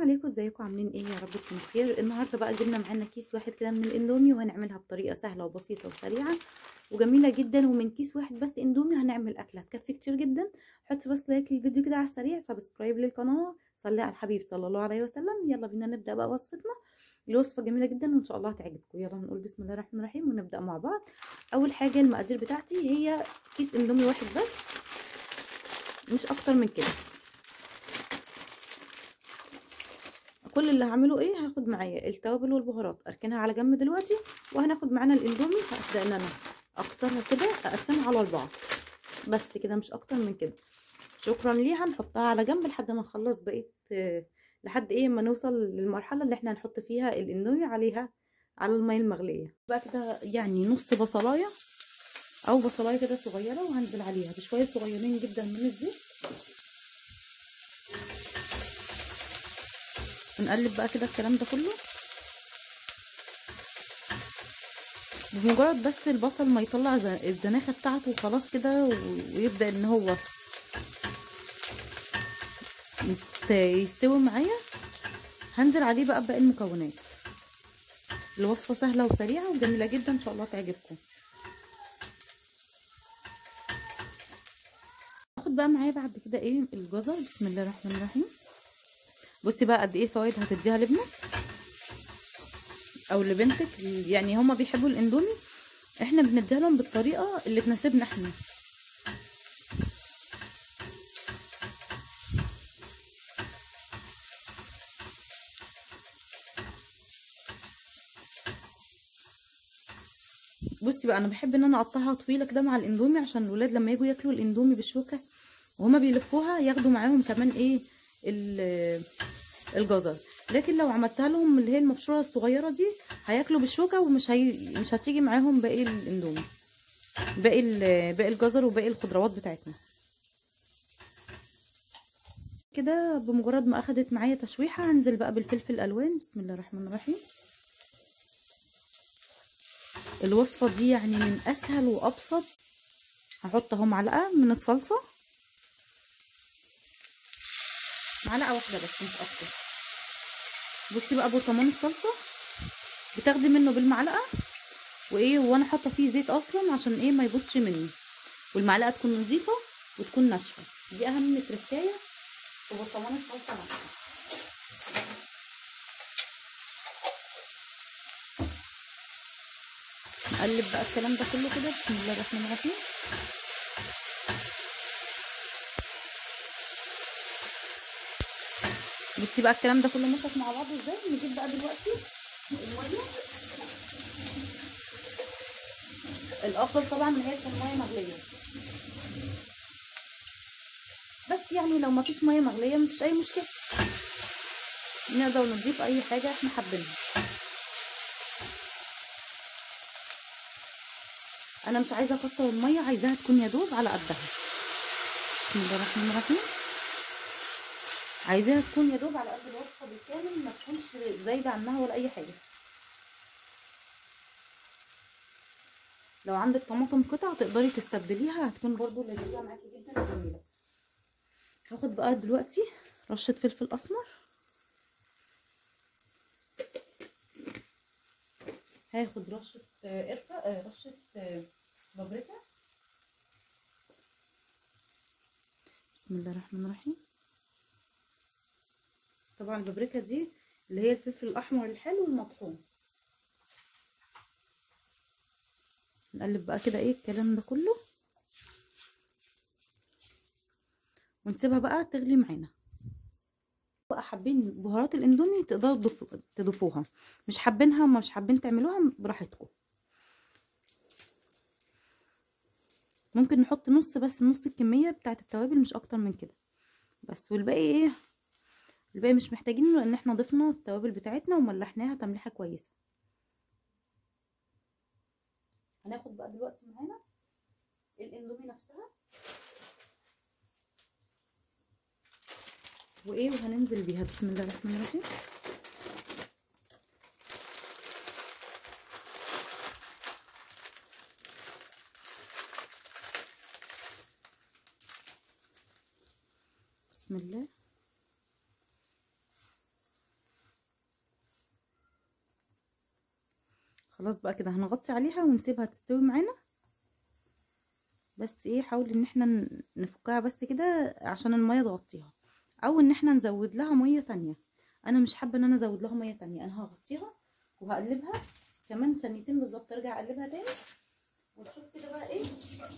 عليكم ازيكم عاملين ايه يا رب تكونوا بخير النهارده بقى جبنا معانا كيس واحد كده من الاندومي وهنعملها بطريقه سهله وبسيطه وسريعه وجميله جدا ومن كيس واحد بس اندومي هنعمل اكله هتكفي كتير جدا حط بس لايك للفيديو كده على السريع سبسكرايب للقناه صلي على الحبيب صلى الله عليه وسلم يلا بينا نبدا بقى وصفتنا الوصفه جميله جدا وان شاء الله هتعجبكم يلا نقول بسم الله الرحمن الرحيم ونبدا مع بعض اول حاجه المقادير بتاعتي هي كيس اندومي واحد بس مش اكتر من كده كل اللي هعمله ايه هاخد معايا التوابل والبهارات اركنها على جنب دلوقتي وهناخد معانا الاندومي هبدا ان انا اكسرها كده اقسمها على اربعه بس كده مش اكتر من كده شكرا ليها نحطها على جنب لحد ما نخلص بقيه لحد ايه ما نوصل للمرحله اللي احنا هنحط فيها الاندومي عليها على الميه المغليه بقى كده يعني نص بصلايه او بصلايه كده صغيره وهنزل عليها بشويه صغيرين جدا من الزيت ونقلب بقى كده الكلام ده كله بمجرد بس البصل ما يطلع الزناخه بتاعته وخلاص كده ويبدا ان هو يستوي معايا هنزل عليه بقى باقي المكونات الوصفه سهله وسريعه وجميله جدا ان شاء الله تعجبكم هاخد بقى معايا بعد كده ايه الجزر بسم الله الرحمن الرحيم بصي بقى قد ايه فوائد هتديها لابنك او لبنتك يعني هما بيحبوا الاندومي احنا بنديها لهم بالطريقه اللي تناسبنا احنا بصي بقى انا بحب ان انا اقطعها طويله كده مع الاندومي عشان الولاد لما يجوا ياكلوا الاندومي بالشوكه وهما بيلفوها ياخدوا معاهم كمان ايه الجزر لكن لو عملتها لهم اللي هي المبشوره الصغيره دي هياكلوا بالشوكه ومش هي مش هتيجي معاهم باقي الاندومي باقي باقي الجزر وباقي الخضروات بتاعتنا كده بمجرد ما اخدت معايا تشويحه هنزل بقى بالفلفل الالوان بسم الله الرحمن الرحيم الوصفه دي يعني من اسهل وابسط هحط اهو معلقه من الصلصه معلقه واحده بس مش اكتر بصي بقى برطمان الصلصه بتاخدي منه بالمعلقه وايه وانا حاطه فيه زيت اصلا عشان ايه ما يبصش مني والمعلقه تكون نظيفه وتكون ناشفه دي اهم تركايه في برطمان الصلصه نفسه نقلب بقى الكلام ده كله كده بسم الله الرحمن الرحيم بصي بقى الكلام ده كله مسك مع بعضه ازاي نجيب بقى دلوقتي الميه الافضل طبعا ان هي تكون ميه مغليه بس يعني لو ما فيش ميه مغليه مفيش اي مشكله نقدر نضيف اي حاجه احنا حابينها انا مش عايزه اكتر الميه عايزاها تكون يا دوب على قدها بسم الله الرحمن الرحيم عايزاها تكون يا دوب على قد الوصفه بالكامل ما تكونش زايده عنها ولا اي حاجه لو عندك طماطم قطع تقدري تستبدليها هتكون برضو لذيذه معاكي جدا وجميله هاخد بقى دلوقتي رشه فلفل اسمر هاخد رشه قرفه رشه بابريكا بسم الله الرحمن الرحيم طبعا البابريكا دي اللي هي الفلفل الاحمر الحلو المطحون نقلب بقى كده ايه الكلام ده كله ونسيبها بقى تغلي معانا بقى حابين بهارات الاندومي تقدروا تضيفوها مش حابينها مش حابين تعملوها براحتكم ممكن نحط نص بس نص الكميه بتاعه التوابل مش اكتر من كده بس والباقي ايه الباقي مش محتاجينه لان احنا ضفنا التوابل بتاعتنا وملحناها تمليحه كويسه هناخد بقى دلوقتي معانا الاندومي نفسها وايه وهننزل بيها بسم الله الرحمن الرحيم بسم الله خلاص بقى كده هنغطي عليها ونسيبها تستوي معانا بس ايه حاول ان احنا نفكها بس كده عشان الميه تغطيها او ان احنا نزود لها ميه تانية انا مش حابه ان انا ازود لها ميه تانية انا هغطيها وهقلبها كمان ثانيتين بالظبط ارجع اقلبها تاني ونشوف كده بقى ايه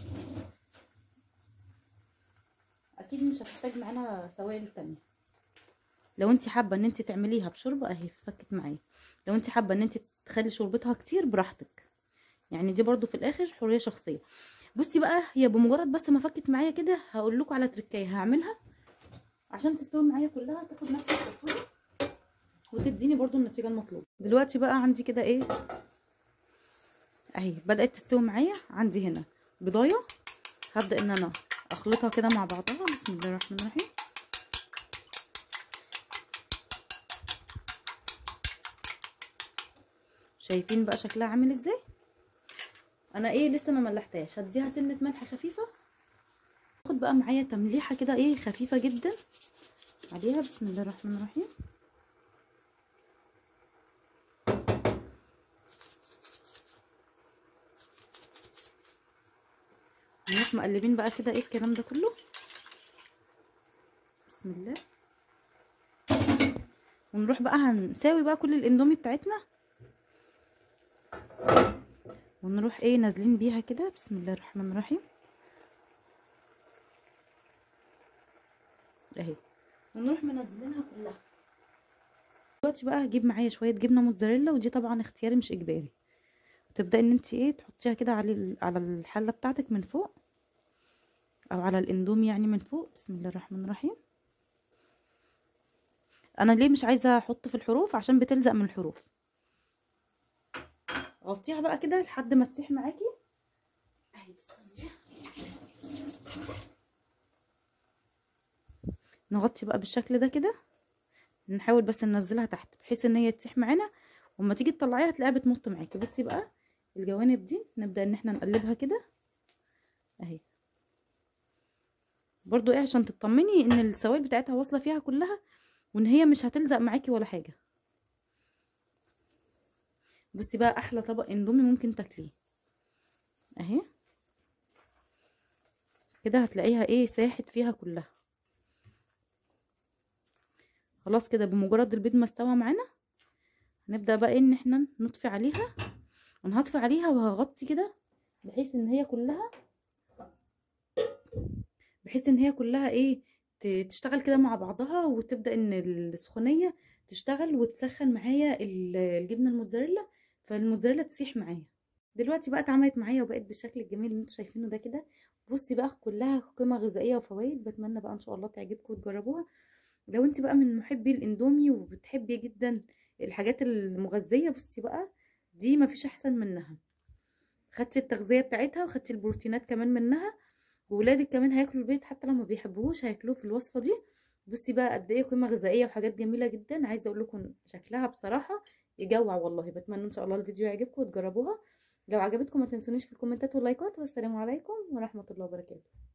اكيد مش هتحتاج معانا سوائل تانية لو انت حابه ان انت تعمليها بشوربه اهي فكت معايا لو انت حابه ان انت تخلي شوربتها كتير براحتك يعني دي برضو في الاخر حريه شخصيه بصي بقى هي بمجرد بس ما فكت معايا كده هقول لكم على تركايه هعملها عشان تستوي معايا كلها تاخد نفس التسويه وتديني برضو النتيجه المطلوبه دلوقتي بقى عندي كده ايه اهي بدات تستوي معايا عندي هنا بضايه هبدا ان انا اخلطها كده مع بعضها بسم الله الرحمن الرحيم شايفين بقى شكلها عامل ازاي انا ايه لسه ما ملحتهاش هديها سنه ملح خفيفه اخد بقى معايا تمليحه كده ايه خفيفه جدا عليها بسم الله الرحمن الرحيم نروح مقلبين بقى كده ايه الكلام ده كله بسم الله ونروح بقى هنساوي بقى كل الاندومي بتاعتنا ونروح ايه نازلين بيها كده بسم الله الرحمن الرحيم اهي ونروح منزلينها كلها دلوقتي بقى هجيب معايا شويه جبنه موتزاريلا ودي طبعا اختياري مش اجباري تبداي ان انت ايه تحطيها كده على على الحله بتاعتك من فوق او على الاندومي يعني من فوق بسم الله الرحمن الرحيم انا ليه مش عايزه احط في الحروف عشان بتلزق من الحروف غطيها بقى كده لحد ما تسيح معاكي اهي نغطي بقى بالشكل ده كده نحاول بس ننزلها تحت بحيث ان هي تسيح معانا وما تيجي تطلعيها تلاقيها بتمط معاكي بصي بقى الجوانب دي نبدا ان احنا نقلبها كده اهي برضو ايه عشان تطمني ان السوائل بتاعتها واصله فيها كلها وان هي مش هتلزق معاكي ولا حاجه بصي بقى احلى طبق اندومي ممكن تاكليه اهي كده هتلاقيها ايه ساحت فيها كلها خلاص كده بمجرد البيض ما استوى معانا هنبدا بقى ان احنا نطفي عليها انا هطفي عليها وهغطي كده بحيث ان هي كلها بحيث ان هي كلها ايه تشتغل كده مع بعضها وتبدا ان السخونيه تشتغل وتسخن معايا الجبنه الموتزاريلا فالموتزاريلا تسيح معايا دلوقتي بقى اتعملت معايا وبقت بالشكل الجميل اللي انتوا شايفينه ده كده بصي بقى كلها قيمه غذائيه وفوائد بتمنى بقى ان شاء الله تعجبكم وتجربوها لو انت بقى من محبي الاندومي وبتحبي جدا الحاجات المغذيه بصي بقى دي مفيش احسن منها خدتي التغذيه بتاعتها وخدتي البروتينات كمان منها وولادك كمان هياكلوا البيض حتى لو ما بيحبوهوش هياكلوه في الوصفه دي بصي بقى قد ايه قيمه غذائيه وحاجات جميله جدا عايزه اقول لكم شكلها بصراحه يجوع والله بتمنى ان شاء الله الفيديو يعجبكم وتجربوها لو عجبتكم ما تنسونيش في الكومنتات واللايكات والسلام عليكم ورحمه الله وبركاته